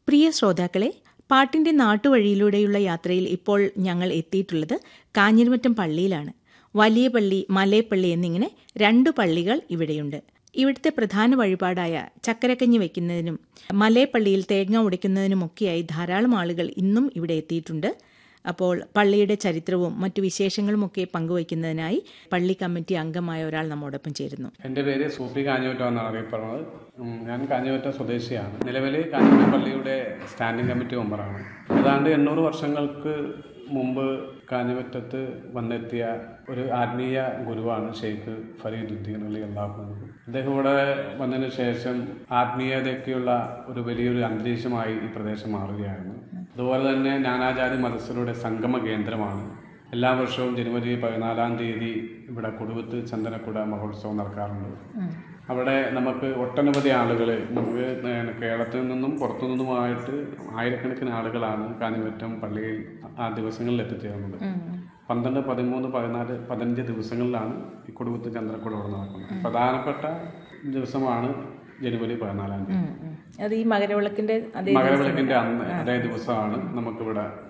പ്രിയ ശ്രോതാക്കളെ പാട്ടിന്റെ നാട്ടുവഴിയിലൂടെയുള്ള യാത്രയിൽ ഇപ്പോൾ ഞങ്ങൾ എത്തിയിട്ടുള്ളത് കാഞ്ഞിരമറ്റം പള്ളിയിലാണ് വലിയ പള്ളി മലയപ്പള്ളി എന്നിങ്ങനെ രണ്ടു പള്ളികൾ ഇവിടെയുണ്ട് ഇവിടുത്തെ പ്രധാന വഴിപാടായ ചക്കരക്കഞ്ഞി വയ്ക്കുന്നതിനും മലയപ്പള്ളിയിൽ തേങ്ങ ഉടയ്ക്കുന്നതിനുമൊക്കെയായി ധാരാളം ആളുകൾ ഇന്നും ഇവിടെ എത്തിയിട്ടുണ്ട് അപ്പോൾ പള്ളിയുടെ ചരിത്രവും മറ്റു വിശേഷങ്ങളുമൊക്കെ പങ്കുവയ്ക്കുന്നതിനായി പള്ളി കമ്മിറ്റി അംഗമായ ഒരാൾ നമ്മോടൊപ്പം ചേരുന്നു എൻ്റെ പേര് സൂപ്പി കാഞ്ഞുമറ്റം എന്നാണ് അറിയപ്പെടുന്നത് ഉം, ഞാൻ കാഞ്ഞുമറ്റം സ്വദേശിയാണ് നിലവിൽ കാഞ്ഞുമറ്റം പള്ളിയുടെ സ്റ്റാൻഡിംഗ് കമ്മിറ്റി മെമ്പറാണ് ഏതാണ്ട് എണ്ണൂറ് വർഷങ്ങൾക്ക് മുമ്പ് കാഞ്ഞുമറ്റത്ത് വന്നെത്തിയ ഒരു ആത്മീയ ഗുരുവാണ് ഷെയ്ഖ് ഫരീദുദ്ദീൻ അലി അള്ളാഹു അദ്ദേഹം ഇവിടെ വന്നതിന് ശേഷം ആത്മീയതയ്ക്കുള്ള ഒരു വലിയൊരു അന്തരീക്ഷമായി ഈ പ്രദേശം മാറുകയായിരുന്നു അതുപോലെ തന്നെ നാനാജാതി മതസ്ഥരുടെ സംഗമ കേന്ദ്രമാണ് എല്ലാ വർഷവും ജനുവരി പതിനാലാം തീയതി ഇവിടെ കൊടുവത്ത് ചന്ദനക്കുട മഹോത്സവം നടക്കാറുണ്ട് അവിടെ നമുക്ക് ഒട്ടനവധി ആളുകൾ നമുക്ക് ഏഹ് കേരളത്തിൽ നിന്നും പുറത്തു നിന്നുമായിട്ട് ആയിരക്കണക്കിന് ആളുകളാണ് കാഞ്ഞിമറ്റം പള്ളിയിൽ ആ ദിവസങ്ങളിൽ എത്തിച്ചേർന്നത് പന്ത്രണ്ട് പതിമൂന്ന് പതിനാല് പതിനഞ്ച് ദിവസങ്ങളിലാണ് ഈ കൊടുവത്ത് ചന്ദ്രക്കുട ഇവിടെ നടക്കുന്നത് പ്രധാനപ്പെട്ട ദിവസമാണ് ജനുവരി പതിനാലാം തീയതി അത് ഈ മകരവിളക്കിന്റെ അതേ മകരവിളക്കിന്റെ അന്ന് അതേ ദിവസമാണ് നമുക്കിവിടെ